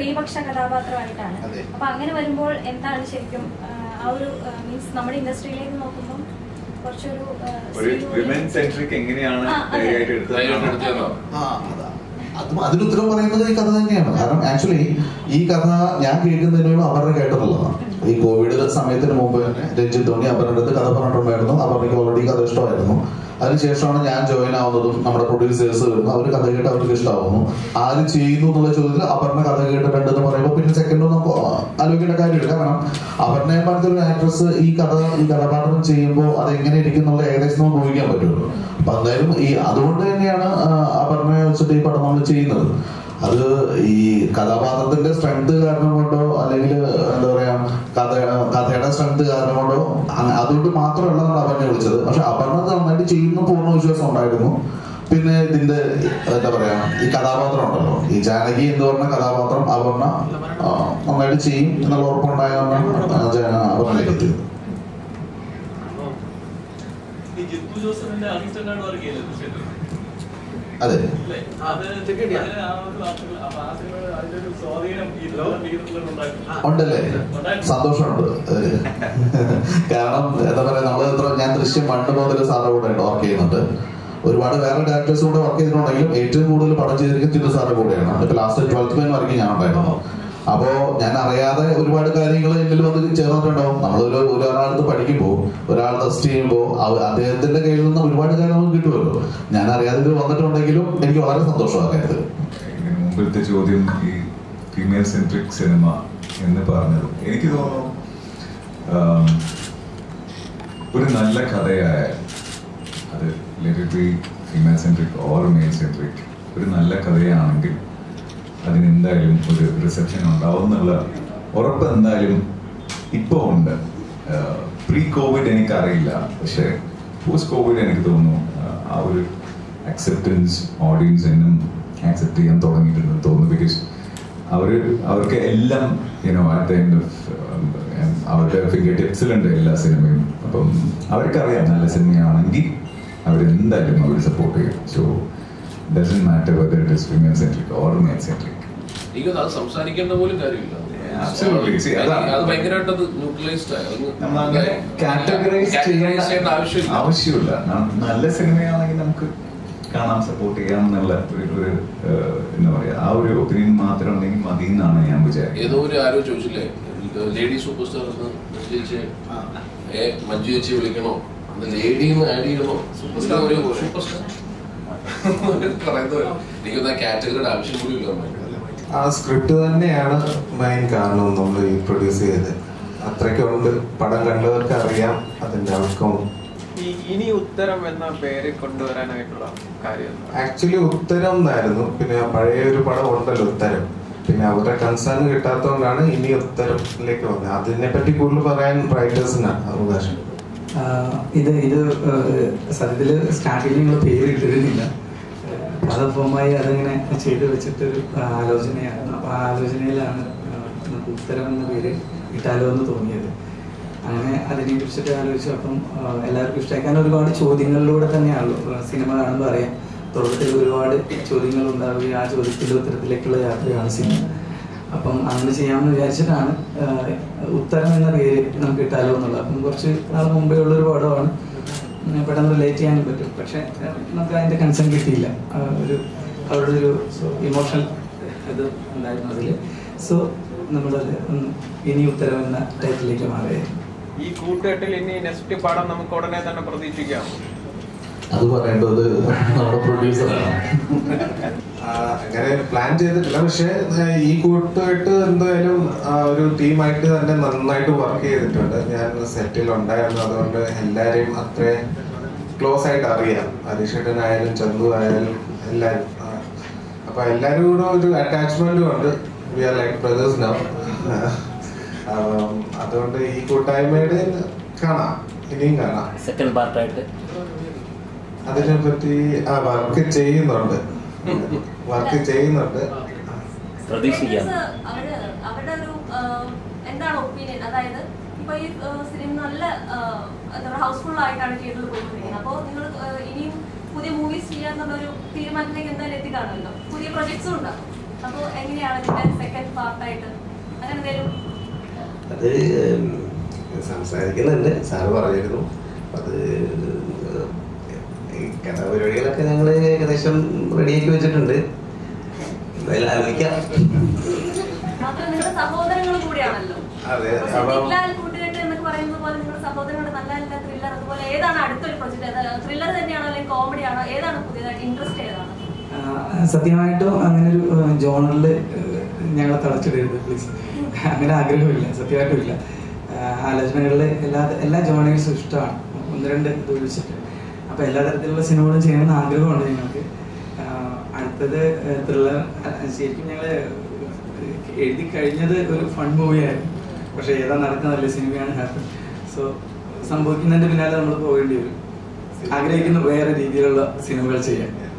സ്ത്രീപക്ഷ കഥാപാത്രമായിട്ടാണ് അതെ. അപ്പൊ അങ്ങനെ വരുമ്പോൾ എന്താണ് ശരിക്കും ആ, ആ ഒരു മീൻസ് നമ്മുടെ ഇൻഡസ്ട്രിയിലേക്ക് നോക്കുമ്പോൾ കുറച്ചൊരു ആ, ഒരു സ്ത്രീ വിമൻ സെൻട്രിക് എങ്ങനെയാണ് ആ, അതെ. ധൈര്യമായിട്ട് ധൈര്യമായിട്ട് എടുത്തത് എടുത്തതെന്നോ? ആ അതാ അതും അതിന് ഉത്തരം പറയുന്നത് ഈ കഥ തന്നെയാണ് കാരണം ആക്ച്വലി ഈ കഥ ഞാൻ കേൾക്കുന്നതിനോട് അവരുടെ കേട്ടിട്ടുള്ളതാണ് ഈ കോവിഡ് സമയത്തിന് മുമ്പ് തന്നെ രഞ്ജിത്ത് ധോണി അവരുടെ അടുത്ത് കഥ പറഞ്ഞിട്ടുണ്ടായിരുന്നു അവർക്ക് ഓൾറെഡി കഥ ഇഷ്ടമായിരുന്നു അതിനുശേഷമാണ് ഞാൻ ജോയിൻ ആവുന്നതും നമ്മുടെ പ്രൊഡ്യൂസേഴ്സ് വരുന്നു അവർ കഥ കേട്ട് അവർക്ക് ഇഷ്ടമാവുന്നു ആര് ചെയ്യുന്നു എന്നുള്ള ചോദ്യത്തിൽ അപർണ കഥ കേട്ടിട്ടുണ്ടെന്ന് പറയുമ്പോൾ പിന്നെ സെക്കൻഡ് നമുക്ക് ആലോചിക്കേണ്ട കാര്യമില്ല കാരണം അപർണയെ പോലത്തെ ഒരു ആക്ട്രസ് ഈ കഥ ഈ കഥാപാത്രം ചെയ്യുമ്പോൾ അത് എങ്ങനെ ഇരിക്കും എന്നുള്ള ഏകദേശം നമുക്ക് ഊഹിക്കാൻ പറ്റുമല്ലോ അപ്പൊ എന്തായാലും ഈ അതുകൊണ്ട് തന്നെയാണ് ആ, അപർണയെ വെച്ചിട്ട് ഈ പടം നമ്മൾ ചെയ്യുന്നത് അത് ഈ കഥാപാത്രത്തിന്റെ സ്ട്രെങ്ത് കാരണം കൊണ്ടോ അല്ലെങ്കിൽ എന്താ പറയാ കഥ കഥയുടെ സ്ട്രെങ്ത് കാരണം കൊണ്ടോ അങ്ങ- അതുകൊണ്ട് മാത്രമല്ല നമ്മൾ അപർണയെ വിളിച്ചത് പക്ഷെ അപർണ ഇത് നന്നായിട്ട് ചെയ്യുന്ന പൂർണ്ണ വിശ്വാസം ഉണ്ടായിരുന്നു പിന്നെ ഇതിന്റെ എന്താ പറയാ ഈ കഥാപാത്രം ഉണ്ടല്ലോ ഈ ജാനകി എന്ന് പറഞ്ഞ കഥാപാത്രം അപർണ ആ, നന്നായിട്ട് ചെയ്യും എന്നുള്ള ഉറപ്പുണ്ടായതുകൊണ്ടാണ് ജാന അപർണയിലേക്ക് എത്തിയത് ഈ ജിത്തു ജോസഫിന്റെ അസിസ്റ്റന്റാണ് വർക്ക് ചെയ്തത് തീർച്ചയായിട്ടും. അതെ അല്ലേ? അത് അതിന് ആ ഒരു ആ സിനിമ- അപ്പൊ ആ സിനിമയുടെ അതിന്റെ ഒരു സ്വാധീനം ഈ ഉണ്ടായിരുന്നു ഉണ്ടല്ലേ സന്തോഷമുണ്ട് അതില്. കാരണം എന്താ പറയാ നമ്മള് ഇത്ര ഞാൻ ദൃശ്യം പണ്ട് മുതൽ സാറിന്റെ കൂടെ വർക്ക് ചെയ്യുന്നുണ്ട് ഒരുപാട് വേറെ ഡയറക്ടേഴ്സ് കൂടെ വർക്ക് ചെയ്തിട്ടുണ്ടെങ്കിലും ഏറ്റവും കൂടുതൽ പടം ചെയ്തിരിക്കുന്നത് ചിന്തു സാറിന്റെ കൂടെയാണ് ഇപ്പൊ ലാസ്റ്റ് ട്വൽത്ത് മാൻ വർക്ക് ഞാൻ ഉണ്ടായിരുന്നു അപ്പോ ഞാൻ അറിയാതെ ഒരുപാട് കാര്യങ്ങൾ എന്നിൽ വന്ന് ചേർന്നിട്ടുണ്ടാവും നമ്മളൊരു ഒരാളടുത്ത് പഠിക്കുമ്പോൾ ഒരാൾ ടെസ്റ്റ് ചെയ്യുമ്പോൾ അവ- അദ്ദേഹത്തിന്റെ കയ്യിൽ നിന്ന് ഒരുപാട് കാര്യം നമുക്ക് കിട്ടുമല്ലോ ഞാൻ അറിയാതെ ഇത് വന്നിട്ടുണ്ടെങ്കിലും എനിക്ക് വളരെ സന്തോഷമാണ് കാര്യത്തിൽ ഇതിന് മുമ്പിലത്തെ ചോദ്യം ഈ ഫീമെയിൽ സെൻട്രിക് സിനിമ എന്ന് പറഞ്ഞത് എനിക്ക് തോന്നുന്നു ആം, ഒരു നല്ല കഥയായ അത് literally female centric or male centric ഒരു നല്ല കഥയാണെങ്കിൽ അതിനെന്തായാലും ഒരു റിസപ്ഷൻ ഉണ്ടാവും എന്നുള്ള ഉറപ്പ് എന്തായാലും ഇപ്പോൾ ഉണ്ട് പ്രീ കോവിഡ് എനിക്കറിയില്ല പക്ഷേ പോസ്റ്റ് കോവിഡ് എനിക്ക് തോന്നുന്നു ആ, ആ ഒരു അക്സെപ്റ്റൻസ് ഓഡിയൻസ് എന്നും ആക്സെപ്റ്റ് ചെയ്യാൻ തുടങ്ങിയിട്ടുണ്ടെന്ന് തോന്നുന്നു ബിക്കോസ് അവർ അവർക്ക് എല്ലാം യുനോ അറ്റ് എൻഡ് ഓഫ് അവരുടെ ഫിംഗർ ടിപ്സിലുണ്ട് എല്ലാ സിനിമയും അപ്പം അവർക്കറിയാം നല്ല സിനിമയാണെങ്കിൽ അവരെന്തായാലും അവർ സപ്പോർട്ട് ചെയ്യും so doesn't matter whether it is female centric or male centric എനിക്കത് അത് സംസാരിക്കേണ്ട പോലും കാര്യമില്ല Absolutely. See, അതാണ്. അത് ഭയങ്കരമായിട്ട് അത് ന്യൂട്രലൈസ്ഡ് ആയി നമ്മൾ അങ്ങനെ കാറ്റഗറൈസ് Categorize ചെയ്യേണ്ട ആവശ്യമില്ല ആവശ്യമില്ല ന- നല്ല സിനിമയാണെങ്കിൽ നമുക്ക് കാണാൻ സപ്പോർട്ട് ചെയ്യാം എന്നുള്ള ഒരു ഒരു ഏഹ്, എന്താ പറയാ ആ ഒരു ഒപ്പീനിയൻ മാത്രം ഉണ്ടെങ്കിൽ മതി എന്നാണ് ഞാൻ വിചാരിക്കുന്നത് ഏതോ ഒരു ആരോ ചോദിച്ചില്ലേ ലേഡി സൂപ്പർ സ്റ്റാർ ചേച്ചി ഏ മഞ്ജു ചേച്ചി വിളിക്കണോ അത് ലേഡി എന്ന് ആഡ് ചെയ്യണോ സൂപ്പർ സ്റ്റാർ ഒരു സൂപ്പർ സ്റ്റാർ പറയുന്നത് എനിക്കൊന്നും ആ കാറ്റഗറിയുടെ ആവശ്യം പോലും ഇല്ല നമുക്ക്. ആ സ്ക്രിപ്റ്റ് തന്നെയാണ് മെയിൻ കാരണം നമ്മൾ ഈ പ്രൊഡ്യൂസ് ചെയ്തത് അത്രയ്ക്കുണ്ട് പടം കണ്ടവർക്ക് അറിയാം അതിന്റെ ഔട്ട്കം ഈ ഇനി ഉത്തരം എന്ന പേര് കൊണ്ടുവരാനായിട്ടുള്ള കാര്യം എന്താ? ആക്ച്വലി ഉത്തരം എന്നായിരുന്നു പിന്നെ ആ പഴയ ഒരു പടം ഉണ്ടല്ലോ ഉത്തരം പിന്നെ അവരുടെ കൺസേൺ കിട്ടാത്തതുകൊണ്ടാണ് ഇനി ഉത്തരത്തിലേക്ക് വന്നത് അതിനെ പറ്റി കൂടുതൽ പറയാൻ റൈറ്റേഴ്സിനാണ് അവകാശം ആഹ് ഇത് ഇത് ആഹ് സത്യത്തില് സ്റ്റാർട്ടിങ്ങിൽ നിങ്ങൾ പേര് ഇട്ടിരുന്നില്ല കഥ ഫോമായി അതങ്ങനെ ചെയ്ത് വെച്ചിട്ടൊരു ആലോചനയായിരുന്നു അപ്പൊ ആ ആലോചനയിലാണ് ആഹ് നമുക്ക് ഉത്തരം എന്ന പേര് ഇട്ടാലോ എന്ന് തോന്നിയത് അങ്ങനെ അതിനെ കുറിച്ചിട്ട് ആലോചിച്ചു അപ്പം ആഹ് എല്ലാവർക്കും ഇഷ്ടമായി കാരണം ഒരുപാട് ചോദ്യങ്ങളിലൂടെ തന്നെയാണല്ലോ ആഹ് സിനിമ കാണുമ്പോൾ അറിയാം തുടക്കത്തിൽ ഒരുപാട് ചോദ്യങ്ങൾ ഉണ്ടാവുകയും ആ ചോദ്യത്തിന്റെ ഉത്തരത്തിലേക്കുള്ള യാത്രയാണ് സിനിമ അപ്പം അങ്ങനെ ചെയ്യാമെന്ന് വിചാരിച്ചിട്ടാണ് ആഹ് ഉത്തരം എന്ന പേര് നമുക്ക് ഇട്ടാലോ എന്നുള്ളത് അപ്പം കുറച്ച് നാൾ മുമ്പേ ഉള്ളൊരു പടമാണ് ഉം പെട്ടെന്ന് റിലേറ്റ് ചെയ്യാനും പറ്റും പക്ഷെ ആഹ് നമുക്ക് അതിന്റെ കൺസേൺ കിട്ടിയില്ല ആഹ് ഒരു അവരുടെ ഒരു ഇമോഷണൽ ഇത് ഉണ്ടായിരുന്നു അതിൽ സോ നമ്മളത് ഒന്ന് ഇനി ഉത്തരം എന്ന ടൈറ്റിലേക്ക് മാറുകയായിരുന്നു ഈ കൂട്ടുകെട്ടിൽ ഇനി നെക്സ്റ്റ് പടം നമുക്ക് ഉടനെ തന്നെ പ്രതീക്ഷിക്കാം അത് പറയേണ്ടത് നമ്മുടെ പ്രൊഡ്യൂസറാണ് ആ, അങ്ങനെ പ്ലാൻ ചെയ്തിട്ടില്ല പക്ഷെ ഈ കൂട്ടുകെട്ട് എന്തായാലും ആ, ഒരു ടീമായിട്ട് തന്നെ നന്നായിട്ട് വർക്ക് ചെയ്തിട്ടുണ്ട് ഞാൻ സെറ്റിൽ ഉണ്ടായിരുന്നു അതുകൊണ്ട് എല്ലാരെയും അത്ര ക്ലോസ് ആയിട്ട് അറിയാം ഹരീഷേട്ടനായാലും ചന്തു ആയാലും എല്ലാരും ആ, അപ്പൊ എല്ലാരും കൂടെ ഒരു അറ്റാച്ച്മെന്റും ഉണ്ട് we are like brothers now അതുകൊണ്ട് ഈ കൂട്ടായ്മയുടെ കാണാം ഇനിയും കാണാം സെക്കൻഡ് പാർട്ടായിട്ട് അതിനെ പറ്റി ആ വർക്ക് ചെയ്യുന്നുണ്ട് വർക്ക് ചെയ്യുന്നുണ്ട് പ്രതീക്ഷിക്കാം അവര് അവരുടെ ഒരു ആഹ്, എന്താണ് ഒപ്പീനിയൻ അതായത് ഇപ്പൊ ഈ ആഹ്, സിനിമ നല്ല ആഹ്, എന്താ പറയുക ഹൗസ്ഫുൾ ആയിട്ടാണ് തിയേറ്ററിൽ പോയിക്കൊണ്ടിരിക്കുന്നത് അപ്പോൾ നിങ്ങൾ ആഹ്, ഇനിയും പുതിയ മൂവീസ് ചെയ്യാന്നുള്ള ഒരു തീരുമാനത്തിലേക്ക് എന്തായാലും എത്തിക്കാണല്ലോ പുതിയ പ്രൊജക്ട്സും ഉണ്ടാവും അപ്പോൾ എങ്ങനെയാണ് ഇതിന്റെ സെക്കൻഡ് പാർട്ടായിട്ട് അങ്ങനെ എന്തെങ്കിലും അത് ഉം, സംസാരിക്കുന്നുണ്ട് സാറ് പറഞ്ഞിരുന്നു അത് ഈ കഥാപരിപാടികളൊക്കെ ഞങ്ങൾ ഏകദേശം റെഡിയാക്കി വെച്ചിട്ടുണ്ട് എന്തായാലും ആലോചിക്കാം മാത്രം നിങ്ങളുടെ സഹോദരങ്ങളും കൂടിയാണല്ലോ അതെ അപ്പൊ അപ്പം സിദ്ദിഖ്ലാൽ കൂട്ടുകെട്ട് എന്നൊക്കെ പറയുന്നത് പോലെ നിങ്ങളുടെ സഹോദരങ്ങളുടെ നല്ല നല്ല ത്രില്ലർ അതുപോലെ ഏതാണ് അടുത്തൊരു പ്രൊജക്ട് ത്രില്ലർ തന്നെയാണോ അല്ലെങ്കിൽ കോമഡി ആണോ ഏതാണ് പുതിയതായിട്ട് ഇൻട്രസ്റ്റ് ഏതാണ് ആ, സത്യമായിട്ടും അങ്ങനെ ഒരു ജോണറിൽ ഞങ്ങളെ തളച്ചിടരുത് പ്ലീസ് അങ്ങനെ ആഗ്രഹമില്ല സത്യമായിട്ടും ഇല്ല ആലോചനകളിൽ എല്ലാ എല്ലാ ജോണേഴ്സും ഇഷ്ടമാണ് ഒന്ന് രണ്ട് ഇത് വിളിച്ചിട്ട് അപ്പോൾ എല്ലാ തരത്തിലുള്ള സിനിമകളും ചെയ്യണമെന്ന് ആഗ്രഹമുണ്ട് ഞങ്ങൾക്ക് ആ, അടുത്തത് ത്രില്ലർ ശരിക്കും ഞങ്ങൾ എഴുതി കഴിഞ്ഞത് ഒരു ഫൺ മൂവിയായിരുന്നു പക്ഷേ ഏതാ നടക്കുന്നതല്ലേ സിനിമയാണ് ഹാപ്പി സോ സംഭവിക്കുന്നതിന്റെ പിന്നാലെ നമ്മൾ പോകേണ്ടി വരും ആഗ്രഹിക്കുന്ന വേറെ രീതിയിലുള്ള സിനിമകൾ ചെയ്യാൻ